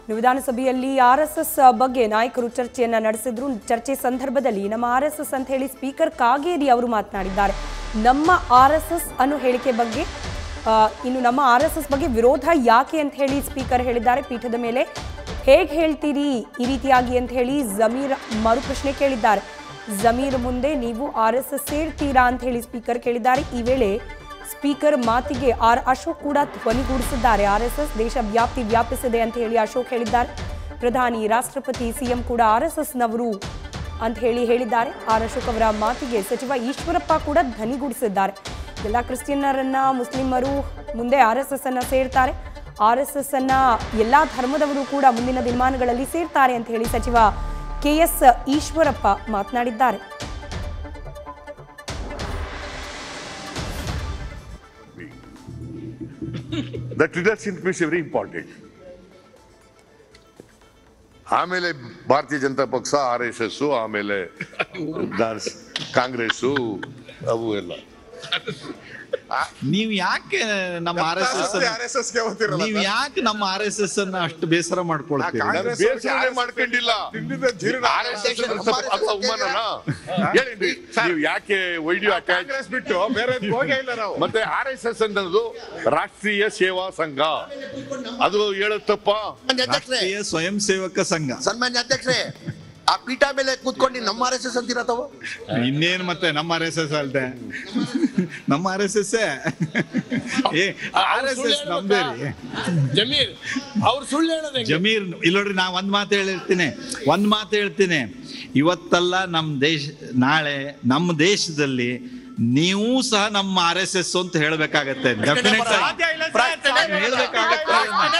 ವಿಧಾನಸಭೆಯಲ್ಲಿ R S S ಬಗ್ಗೆ ನಾಯಕರು ಚರ್ಚೆಯನ್ನ ನಡೆಸಿದ್ರು ಚರ್ಚೆ ಸಂದರ್ಭದಲ್ಲಿ ನಮ್ಮ ಆರ್ ಎಸ್ ಎಸ್ ಅಂತ ಹೇಳಿ ಸ್ಪೀಕರ್ ಕಾಗೇರಿ ಅವರು ಮಾತನಾಡಿದ್ದಾರೆ ನಮ್ಮ ಆರ್ ಎಸ್ ಎಸ್ ಅನ್ನೋ ಹೇಳಿಕೆ ಬಗ್ಗೆ ಆ, ಇನ್ನು ನಮ್ಮ ಆರ್ ಎಸ್ ಎಸ್ ಬಗ್ಗೆ ವಿರೋಧ ಯಾಕೆ ಅಂತ ಹೇಳಿ ಸ್ಪೀಕರ್ ಹೇಳಿದ್ದಾರೆ ಪೀಠದ ಮೇಲೆ ಹೇಗೆ ಹೇಳ್ತೀರಿ ಈ ರೀತಿಯಾಗಿ ಅಂತ ಹೇಳಿ ಜಮೀರ್ ಮರು ಪ್ರಶ್ನೆ ಕೇಳಿದ್ದಾರೆ ಜಮೀರ್ ಮುಂದೆ ನೀವು ಆರ್ ಎಸ್ ಎಸ್ ಸೇರ್ತೀರಾ ಅಂತ ಹೇಳಿ ಸ್ಪೀಕರ್ ಕೇಳಿದ್ದಾರೆ ಈ ವೇಳೆ ಸ್ಪೀಕರ್ ಮಾತಿಗೆ ಆರ್ ಅಶೋಕ್ ಕೂಡ ಧ್ವನಿಗೂಡಿಸಿದ್ದಾರೆ ಆರ್ ಎಸ್ ಎಸ್ ದೇಶ ವ್ಯಾಪ್ತಿ ವ್ಯಾಪಿಸಿದೆ ಅಂತ ಹೇಳಿ ಅಶೋಕ್ ಹೇಳಿದ್ದಾರೆ ಪ್ರಧಾನಿ ರಾಷ್ಟ್ರಪತಿ ಸಿಎಂ ಕೂಡ ಆರ್ ಎಸ್ ಎಸ್ನವರು ಅಂತ ಹೇಳಿ ಹೇಳಿದ್ದಾರೆ ಆರ್ ಅಶೋಕ್ ಅವರ ಮಾತಿಗೆ ಸಚಿವ ಈಶ್ವರಪ್ಪ ಕೂಡ ಧ್ವನಿಗೂಡಿಸಿದ್ದಾರೆ ಎಲ್ಲ ಕ್ರಿಶ್ಚಿಯನ್ನರನ್ನ ಮುಸ್ಲಿಮರು ಮುಂದೆ ಆರ್ ಎಸ್ ಎಸ್ ಅನ್ನ ಸೇರ್ತಾರೆ ಆರ್ ಎಸ್ ಎಸ್ ಅನ್ನ ಎಲ್ಲಾ ಧರ್ಮದವರು ಕೂಡ ಮುಂದಿನ ದಿನಮಾನಗಳಲ್ಲಿ ಸೇರ್ತಾರೆ ಅಂತ ಹೇಳಿ ಸಚಿವ ಕೆ ಎಸ್ ಈಶ್ವರಪ್ಪ ಮಾತನಾಡಿದ್ದಾರೆ That leadership is very important. ಆಮೇಲೆ ಭಾರತೀಯ ಜನತಾ ಪಕ್ಷ ಆರ್ ಎಸ್ ಎಸ್ ಆಮೇಲೆ ಕಾಂಗ್ರೆಸ್ ಅವು ಎಲ್ಲ ನೀವ್ ಯಾಕೆ ನಮ್ಮ ಆರ್ ಎಸ್ ಎಸ್ RSS ಗೆ ಓದ್ತಿರಲ್ಲ ನೀವ್ ಸರ್? ಯಾಕೆ ನಮ್ಮ ಆರ್ ಎಸ್ ಎಸ್ ಅನ್ನ ಅಷ್ಟು ಬೇಸರ ಮಾಡ್ಕೊಳ್ತೀರಿ ಆ ನಾನು ಕಾಂಗ್ರೆಸ್ ಬೇಸರನೇ ಮಾಡ್ಕೊಂಡಿಲ್ಲ ತಿಂದಿದ್ದ ಜೀರ್ಣ RSS ಅಂದ್ರೆ ಸ್ವಲ್ಪ ಅದು ಅವಮಾನನಾ ಹೇಳಿ ನೀವು ಯಾಕೆ ವೈಡ್ಯೂ ಅಟ್ಯಾಚ್ ಕಾಂಗ್ರೆಸ್ ಬಿಟ್ಟು ಬೇರೆ ಹೋಗೇ ಇಲ್ಲ ನಾವು ಮತ್ತೆ ಆರ್ ಎಸ್ ಎಸ್ ಅನ್ನೋದು ರಾಷ್ಟ್ರೀಯ ಸೇವಾ ಸಂಘ ಅದು ಹೇಳೋದ್ ತಪ್ಪ ಸನ್ಮಾನ್ಯ ಅಧ್ಯಕ್ಷರೇ ರಾಷ್ಟ್ರೀಯ ಸ್ವಯಂ ಸೇವಕ ಸಂಘ ಸನ್ಮಾನ್ಯ ಅಧ್ಯಕ್ಷರೇ ಆ ಪೀಠ ಮೇಲೆ ಕೂತ್ಕೊಂಡು ನಮ್ಮ ಆರ್ ಎಸ್ ಎಸ್ ಅಂತೀರ ತಾವು ಇನ್ನೇನ್ ಮತ್ತೆ ನಮ್ಮ ಆರ್ ಎಸ್ ಎಸ್ ಅಲ್ದೆ ನಮ್ಮ ಆರ್ ಎಸ್ ಎಸ್ ಏ ಆರ್ ಎಸ್ ಎಸ್ ನಮ್ದೇ ರೀ ಜಮೀರ್ ಅವ್ರು ಸುಳ್ಳು ಹೇಳೋದು ಜಮೀರ್ ಇಲ್ಲೋಡ್ರಿ ನಾ ಒಂದ್ ಮಾತು ಹೇಳಿರ್ತೀನಿ ಒಂದ್ ಮಾತು ಹೇಳ್ತೀನಿ ಇವತ್ತಲ್ಲ ನಮ್ಮ ದೇಶ ನಾಳೆ ನಮ್ಮ ದೇಶದಲ್ಲಿ ನೀವು ಸಹ ನಮ್ಮ ಆರ್ ಎಸ್ ಎಸ್ ಅಂತ ಹೇಳ್ಬೇಕಾಗತ್ತೆ ಡೆಫಿನೆಟ್ ಹೇಳ್ಬೇಕಾಗತ್ತೆ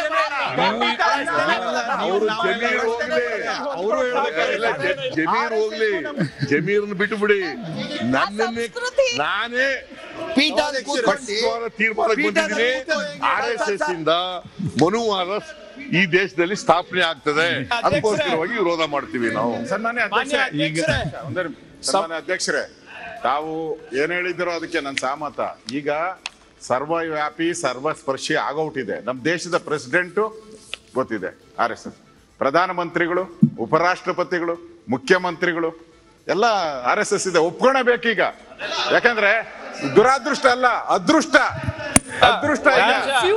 ಅವರು ಜಮೀರ್ ಹೋಗ್ಲಿ ಅವರು ಎಲ್ಲ ಜ- ಜಮೀರ್ ಹೋಗ್ಲಿ ಜಮೀರ್ನ ಬಿಟ್ಟು ಬಿಡಿ ನನ್ನನ್ನೇ ನಾನೇ ಪೀಠ ಕೂತ್ಕೊಂಡು ಪಕ್ಷವಾದ ತೀರ್ಮಾನಕ್ಕೆ ಬಂದಿದ್ದೀನಿ ಆರ್ ಎಸ್ ಎಸ್ ಇಂದ ಮನುವಾದ ಈ ದೇಶದಲ್ಲಿ ಸ್ಥಾಪನೆ ಆಗ್ತದೆ ಅದಕ್ಕೋಸ್ಕರವಾಗಿ ವಿರೋಧ ಮಾಡ್ತೀವಿ ನಾವು ಸನ್ಮಾನ್ಯ ಅಧ್ಯಕ್ಷರೇ ಈಗ ಒಂದೇ ನಿಮಿಷ. ಸನ್ಮಾನ್ಯ ಅಧ್ಯಕ್ಷರೇ ತಾವು ಏನ್ ಹೇಳಿದಿರೋ ಅದಕ್ಕೆ ನನ್ನ ಸಹಮತ ಈಗ ಸರ್ವವ್ಯಾಪಿ ಸರ್ವಸ್ಪರ್ಶಿ ಆಗೋಟಿದೆ ನಮ್ಮ ದೇಶದ ಪ್ರೆಸಿಡೆಂಟು ಗೊತ್ತಿದೆ ಆರ್ ಎಸ್ ಎಸ್ ಪ್ರಧಾನಮಂತ್ರಿಗಳು ಉಪರಾಷ್ಟ್ರಪತಿಗಳು ಮುಖ್ಯಮಂತ್ರಿಗಳು ಎಲ್ಲ ಆರ್ ಎಸ್ ಎಸ್ ಇದೆ ಒಪ್ಕೊಳ್ಳೇಬೇಕೀಗ ಯಾಕಂದ್ರೆ ದುರಾದೃಷ್ಟ ಅಲ್ಲ ಅದೃಷ್ಟ ಅದೃಷ್ಟ ಈಗ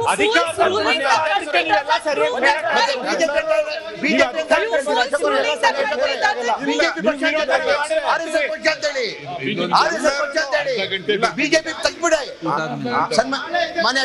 ಬಿಜೆಪಿ ತೆಗ್ಬಿಡ ಮಾನ್ಯ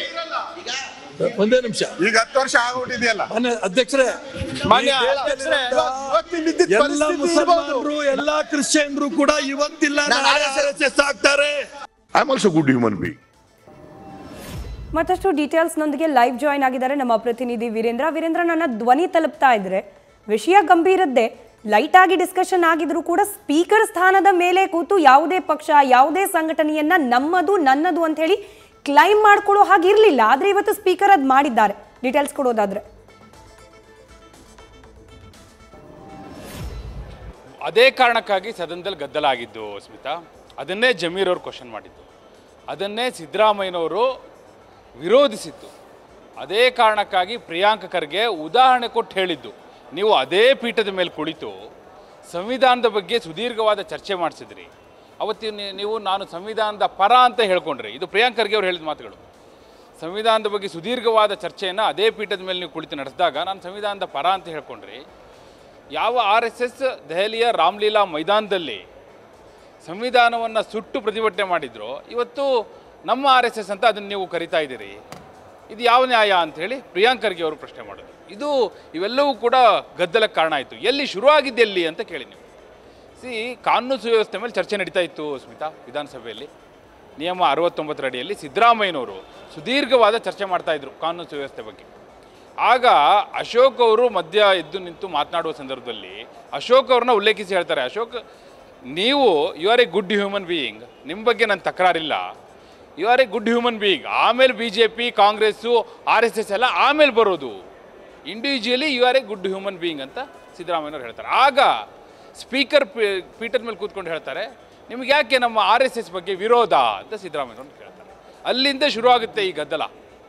ಒಂದೇ ನಿಮಿಷ ಈಗ ಹತ್ತು ವರ್ಷ ಆಗೋಟಿದೆಯಲ್ಲ ಮಾನ್ಯ ಅಧ್ಯಕ್ಷರೇ ಮಾನ್ಯ ಅಧ್ಯಕ್ಷರೇ ಎಲ್ಲ ಮುಸಲ್ಮಾನರು ಎಲ್ಲಾ ಕ್ರಿಶ್ಚಿಯನ್ರು ಕೂಡ ಇವತ್ತಿಲ್ಲ ನಾಳೆ RSS ಆಗ್ತಾರೆ I am also good human being ಮತ್ತಷ್ಟು ಡೀಟೇಲ್ಸ್ನೊಂದಿಗೆ ಲೈವ್ ಜಾಯ್ನ್ ಆಗಿದ್ದಾರೆ ನಮ್ಮ ಪ್ರತಿನಿಧಿ ವೀರೇಂದ್ರ ವೀರೇಂದ್ರ ನನ್ನ ಧ್ವನಿ ತಲುಪ್ತಾ ಇದ್ರೆ ವಿಷಯ ಗಂಭೀರದ್ದೇ ಲೈಟ್ ಆಗಿ ಡಿಸ್ಕಷನ್ ಆಗಿದ್ರು ಕೂಡ ಸ್ಪೀಕರ್ ಸ್ಥಾನದ ಮೇಲೆ ಕೂತು ಯಾವುದೇ ಪಕ್ಷ ಯಾವುದೇ ಸಂಘಟನೆಯನ್ನ ನಮ್ಮದು ನನ್ನದು ಅಂತ ಹೇಳಿ ಕ್ಲೈಮ್ ಮಾಡ್ಕೊಳ್ಳೋ ಹಾಗೆ ಇರಲಿಲ್ಲ ಆದ್ರೆ ಇವತ್ತು ಸ್ಪೀಕರ್ ಅದ್ ಮಾಡಿದ್ದಾರೆ ಡೀಟೇಲ್ಸ್ ಕೊಡೋದಾದ್ರೆ ಅದೇ ಕಾರಣಕ್ಕಾಗಿ ಸದನದಲ್ಲಿ ಗದ್ದಲ ಆಗಿದ್ದು ಸ್ಮಿತಾ ಅದನ್ನೇ ಜಮೀರ್ ಅವರು ಕ್ವಶನ್ ಮಾಡಿದ್ದು ಅದನ್ನೇ ಸಿದ್ದರಾಮಯ್ಯನವರು ವಿರೋಧಿಸಿದ್ದು ಅದೇ ಕಾರಣಕ್ಕಾಗಿ ಪ್ರಿಯಾಂಕ ಖರ್ಗೆ ಉದಾಹರಣೆ ಕೊಟ್ಟು ಹೇಳಿದ್ದು ನೀವು ಅದೇ ಪೀಠದ ಮೇಲೆ ಕುಳಿತು ಸಂವಿಧಾನದ ಬಗ್ಗೆ ಸುದೀರ್ಘವಾದ ಚರ್ಚೆ ಮಾಡಿಸಿದ್ರಿ ಅವತ್ತಿನ ನೀ- ನೀವು ನಾನು ಸಂವಿಧಾನದ ಪರ ಅಂತ ಹೇಳ್ಕೊಂಡ್ರಿ ಇದು ಪ್ರಿಯಾಂಕ್ ಖರ್ಗೆ ಅವರು ಹೇಳಿದ ಮಾತುಗಳು ಸಂವಿಧಾನದ ಬಗ್ಗೆ ಸುದೀರ್ಘವಾದ ಚರ್ಚೆಯನ್ನು ಅದೇ ಪೀಠದ ಮೇಲೆ ನೀವು ಕುಳಿತು ನಡೆಸಿದಾಗ ನಾನು ಸಂವಿಧಾನದ ಪರ ಅಂತ ಹೇಳ್ಕೊಂಡ್ರಿ ಯಾವ ಆರ್ ಎಸ್ ಎಸ್ ದೆಹಲಿಯ ರಾಮ್ಲೀಲಾ ಮೈದಾನದಲ್ಲಿ ಸಂವಿಧಾನವನ್ನು ಸುಟ್ಟು ಪ್ರತಿಭಟನೆ ಮಾಡಿದ್ರು ಇವತ್ತು ನಮ್ಮ ಆರ್ ಎಸ್ ಎಸ್ ಅಂತ ಅದನ್ನು ನೀವು ಕರಿತಾ ಇದ್ದೀರಿ ಇದು ಯಾವ ನ್ಯಾಯ ಅಂತ ಹೇಳಿ ಪ್ರಿಯಾಂಕ್ ಖರ್ಗೆ ಅವರು ಪ್ರಶ್ನೆ ಮಾಡೋದು ಇದು ಇವೆಲ್ಲವೂ ಕೂಡ ಗದ್ದಲಕ್ಕೆ ಕಾರಣ ಆಯಿತು ಎಲ್ಲಿ ಶುರುವಾಗಿದ್ದು ಎಲ್ಲಿ ಅಂತ ಕೇಳಿ ನೀವು ಸಿ ಕಾನೂನು ಸುವ್ಯವಸ್ಥೆ ಮೇಲೆ ಚರ್ಚೆ ನಡೀತಾ ಇತ್ತು ಸ್ಮಿತಾ ವಿಧಾನಸಭೆಯಲ್ಲಿ ನಿಯಮ ಅರವತ್ತೊಂಬತ್ತರ ಅಡಿಯಲ್ಲಿ ಸಿದ್ದರಾಮಯ್ಯನವರು ಸುದೀರ್ಘವಾದ ಚರ್ಚೆ ಮಾಡ್ತಾ ಇದ್ರು ಕಾನೂನು ಸುವ್ಯವಸ್ಥೆ ಬಗ್ಗೆ ಆಗ ಅಶೋಕ್ ಅವರು ಮಧ್ಯ ಎದ್ದು ನಿಂತು ಮಾತನಾಡುವ ಸಂದರ್ಭದಲ್ಲಿ ಅಶೋಕ್ ಅವ್ರನ್ನ ಉಲ್ಲೇಖಿಸಿ ಹೇಳ್ತಾರೆ ಅಶೋಕ್ ನೀವು you are a good human being ನಿಮ್ಮ ಬಗ್ಗೆ ನನ್ನ ತಕರಾರಿಲ್ಲ you are a good human being ಆಮೇಲೆ B J P Congress R S S ಎಲ್ಲ ಆಮೇಲೆ ಬರೋದು individually you are a good human being ಅಂತ ಸಿದ್ದರಾಮಯ್ಯನವ್ರು ಹೇಳ್ತಾರೆ ಆಗ ಸ್ಪೀಕರ್ ಪೀಠದ ಮೇಲೆ ಕೂತ್ಕೊಂಡು ಹೇಳ್ತಾರೆ ನಿಮ್ಗೆ ಯಾಕೆ ನಮ್ಮ ಆರ್ ಎಸ್ ಎಸ್ ಬಗ್ಗೆ ವಿರೋಧ ಅಂತ ಸಿದ್ದರಾಮಯ್ಯನವ್ರು ಕೇಳ್ತಾರೆ ಅಲ್ಲಿಂದ ಶುರು ಆಗುತ್ತೆ ಈ ಗದ್ದಲ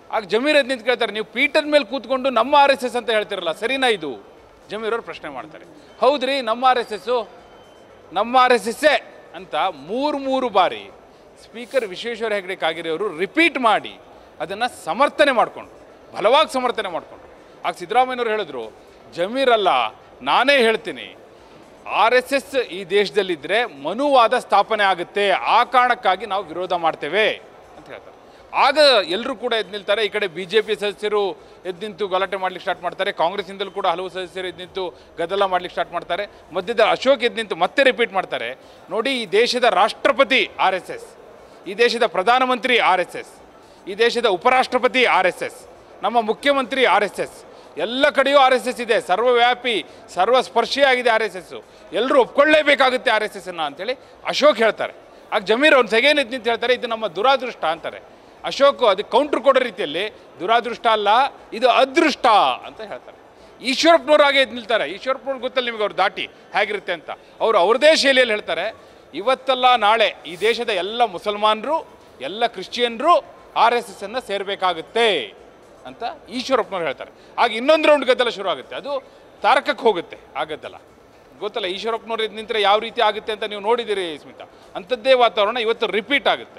ಆಗ ಜಮೀರ್ ಎದ್ದು ನಿಂತು ಕೇಳ್ತಾರೆ ನೀವು ಪೀಠದ ಮೇಲೆ ಕೂತ್ಕೊಂಡು ನಮ್ಮ ಆರ್ ಎಸ್ ಎಸ್ ಅಂತ ಹೇಳ್ತಿರಲ್ಲ ಸರಿನಾ ಇದು ಜಮೀರ್ ಅವ್ರು ಪ್ರಶ್ನೆ ಮಾಡ್ತಾರೆ ಹೌದ್ರಿ ನಮ್ಮ ಆರ್ ಎಸ್ ಎಸ್ಸು ನಮ್ಮ ಆರ್ ಎಸ್ ಎಸ್ಸೇ ಅಂತ ಮೂರು ಮೂರು ಬಾರಿ ಸ್ಪೀಕರ್ ವಿಶ್ವೇಶ್ವರ ಹೆಗಡೆ ಕಾಗೇರಿ ಅವರು ರಿಪೀಟ್ ಮಾಡಿ ಅದನ್ನು ಸಮರ್ಥನೆ ಮಾಡಿಕೊಂಡು ಬಲವಾಗಿ ಸಮರ್ಥನೆ ಮಾಡಿಕೊಂಡ್ರು ಆಗ ಸಿದ್ದರಾಮಯ್ಯನವರು ಹೇಳಿದ್ರು ಜಮೀರ್ ಅಲ್ಲ ನಾನೇ ಹೇಳ್ತೀನಿ ಆರ್ ಎಸ್ ಎಸ್ ಈ ದೇಶದಲ್ಲಿದ್ದರೆ ಮನುವಾದ ಸ್ಥಾಪನೆ ಆಗುತ್ತೆ ಆ ಕಾರಣಕ್ಕಾಗಿ ನಾವು ವಿರೋಧ ಮಾಡ್ತೇವೆ ಅಂತ ಹೇಳ್ತಾರೆ ಆಗ ಎಲ್ಲರೂ ಕೂಡ ಎದ್ದು ನಿಲ್ತಾರೆ ಈ ಕಡೆ ಬಿ ಜೆ ಪಿ ಸದಸ್ಯರು ಎದ್ದು ನಿಂತು ಗಲಾಟೆ ಮಾಡ್ಲಿಕ್ಕೆ ಸ್ಟಾರ್ಟ್ ಮಾಡ್ತಾರೆ ಕಾಂಗ್ರೆಸ್ಸಿಂದಲೂ ಕೂಡ ಹಲವು ಸದಸ್ಯರು ಎದ್ದು ನಿಂತು ಗದ್ದಲ ಮಾಡ್ಲಿಕ್ಕೆ ಸ್ಟಾರ್ಟ್ ಮಾಡ್ತಾರೆ ಮಧ್ಯದ ಅಶೋಕ್ ಎದ್ದು ನಿಂತು ಮತ್ತೆ ರಿಪೀಟ್ ಮಾಡ್ತಾರೆ ನೋಡಿ ಈ ದೇಶದ ರಾಷ್ಟ್ರಪತಿ ಆರ್ ಎಸ್ ಎಸ್ ಈ ದೇಶದ ಪ್ರಧಾನಮಂತ್ರಿ ಆರ್ ಎಸ್ ಎಸ್ ಈ ದೇಶದ ಉಪರಾಷ್ಟ್ರಪತಿ ಆರ್ ಎಸ್ ಎಸ್ ನಮ್ಮ ಮುಖ್ಯಮಂತ್ರಿ ಆರ್ ಎಸ್ ಎಸ್ ಎಲ್ಲ ಕಡೆಯೂ ಆರ್ ಎಸ್ ಎಸ್ ಇದೆ ಸರ್ವವ್ಯಾಪಿ ಸರ್ವಸ್ಪರ್ಶಿಯಾಗಿದೆ ಆರ್ ಎಸ್ ಎಸ್ಸು ಎಲ್ಲರೂ ಒಪ್ಕೊಳ್ಳೇಬೇಕಾಗುತ್ತೆ ಆರ್ ಎಸ್ ಎಸ್ ಅನ್ನ ಅಂತೇಳಿ ಅಶೋಕ್ ಹೇಳ್ತಾರೆ ಆಗ ಜಮೀರ್ ಅವ್ನು ಸೆಗೇನ್ ಎದ್ದು ನಿಂತು ಹೇಳ್ತಾರೆ ಇದು ನಮ್ಮ ದುರಾದೃಷ್ಟ ಅಂತಾರೆ ಅಶೋಕ್ ಅದಕ್ಕೆ ಕೌಂಟ್ರ್ ಕೊಡೋ ರೀತಿಯಲ್ಲಿ ದುರಾದೃಷ್ಟ ಅಲ್ಲ ಇದು ಅದೃಷ್ಟ ಅಂತ ಹೇಳ್ತಾರೆ ಈಶ್ವರಪ್ಪನವ್ರು ಹಾಗೆ ಎದ್ದು ನಿಲ್ತಾರೆ ಈಶ್ವರಪ್ಪನವ್ರು ಗೊತ್ತಲ್ಲ ನಿಮಗೆ ಅವ್ರು ದಾಟಿ ಹೇಗಿರುತ್ತೆ ಅಂತ ಅವರು ಅವ್ರದೇ ಶೈಲಿಯಲ್ಲಿ ಹೇಳ್ತಾರೆ ಇವತ್ತಲ್ಲ ನಾಳೆ ಈ ದೇಶದ ಎಲ್ಲ ಮುಸಲ್ಮಾನರು ಎಲ್ಲ ಕ್ರಿಶ್ಚಿಯನ್ರು ಆರ್ ಎಸ್ ಎಸ್ ಅನ್ನು ಸೇರಬೇಕಾಗುತ್ತೆ ಅಂತ ಈಶ್ವರಪ್ಪನವ್ರು ಹೇಳ್ತಾರೆ ಆಗ ಇನ್ನೊಂದು ರೌಂಡ್ ಗದ್ದಲ ಶುರು ಆಗುತ್ತೆ ಅದು ತಾರಕಕ್ಕೆ ಹೋಗುತ್ತೆ ಆ ಗದ್ದಲ ಗೊತ್ತಲ್ಲ ಈಶ್ವರಪ್ಪನವ್ರು ಎದ್ದು ನಿಂತರೆ ಯಾವ ರೀತಿ ಆಗುತ್ತೆ ಅಂತ ನೀವು ನೋಡಿದ್ದೀರಿ ಸ್ಮಿತಾ ಅಂಥದ್ದೇ ವಾತಾವರಣ ಇವತ್ತು ರಿಪೀಟ್ ಆಗುತ್ತೆ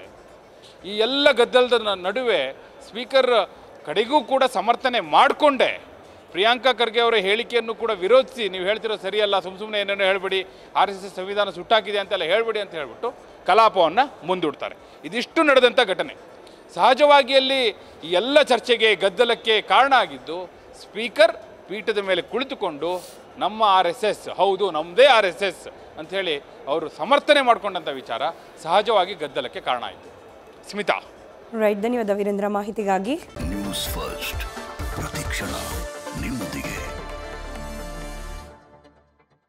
ಈ ಎಲ್ಲ ಗದ್ದಲದ ನ- ನಡುವೆ ಸ್ಪೀಕರ್ ಕಡೆಗೂ ಕೂಡ ಸಮರ್ಥನೆ ಮಾಡಿಕೊಂಡೆ ಪ್ರಿಯಾಂಕಾ ಖರ್ಗೆ ಅವರ ಹೇಳಿಕೆಯನ್ನು ಕೂಡ ವಿರೋಧಿಸಿ ನೀವು ಹೇಳ್ತಿರೋ ಸರಿಯಲ್ಲ ಸುಮ್ಮ ಸುಮ್ಮನೆ ಏನೇನೋ ಹೇಳ್ಬೇಡಿ ಆರ್ ಎಸ್ ಎಸ್ ಸಂವಿಧಾನ ಸುಟ್ಟಾಕಿದೆ ಅಂತೆಲ್ಲ ಹೇಳ್ಬೇಡಿ ಅಂತ ಹೇಳ್ಬಿಟ್ಟು ಕಲಾಪವನ್ನು ಮುಂದೂಡ್ತಾರೆ ಇದಿಷ್ಟು ನಡೆದಂಥ ಘಟನೆ ಸಹಜವಾಗಿ ಅಲ್ಲಿ ಈ ಎಲ್ಲ ಚರ್ಚೆಗೆ ಗದ್ದಲಕ್ಕೆ ಕಾರಣ ಆಗಿದ್ದು ಸ್ಪೀಕರ್ ಪೀಠದ ಮೇಲೆ ಕುಳಿತುಕೊಂಡು ನಮ್ಮ ಆರ್ ಎಸ್ ಎಸ್ ಹೌದು ನಮ್ಮದೇ ಆರ್ ಎಸ್ ಎಸ್ ಅಂಥೇಳಿ ಅವರು ಸಮರ್ಥನೆ ಮಾಡಿಕೊಂಡಂಥ ವಿಚಾರ ಸಹಜವಾಗಿ ಗದ್ದಲಕ್ಕೆ ಕಾರಣ ಆಯಿತು ಸ್ಮಿತಾ ರೈಟ್ ಧನ್ಯವಾದ ವೀರೇಂದ್ರ ಮಾಹಿತಿಗಾಗಿ ನ್ಯೂಸ್ ಫಸ್ಟ್ ಪ್ರತಿಕ್ಷಣ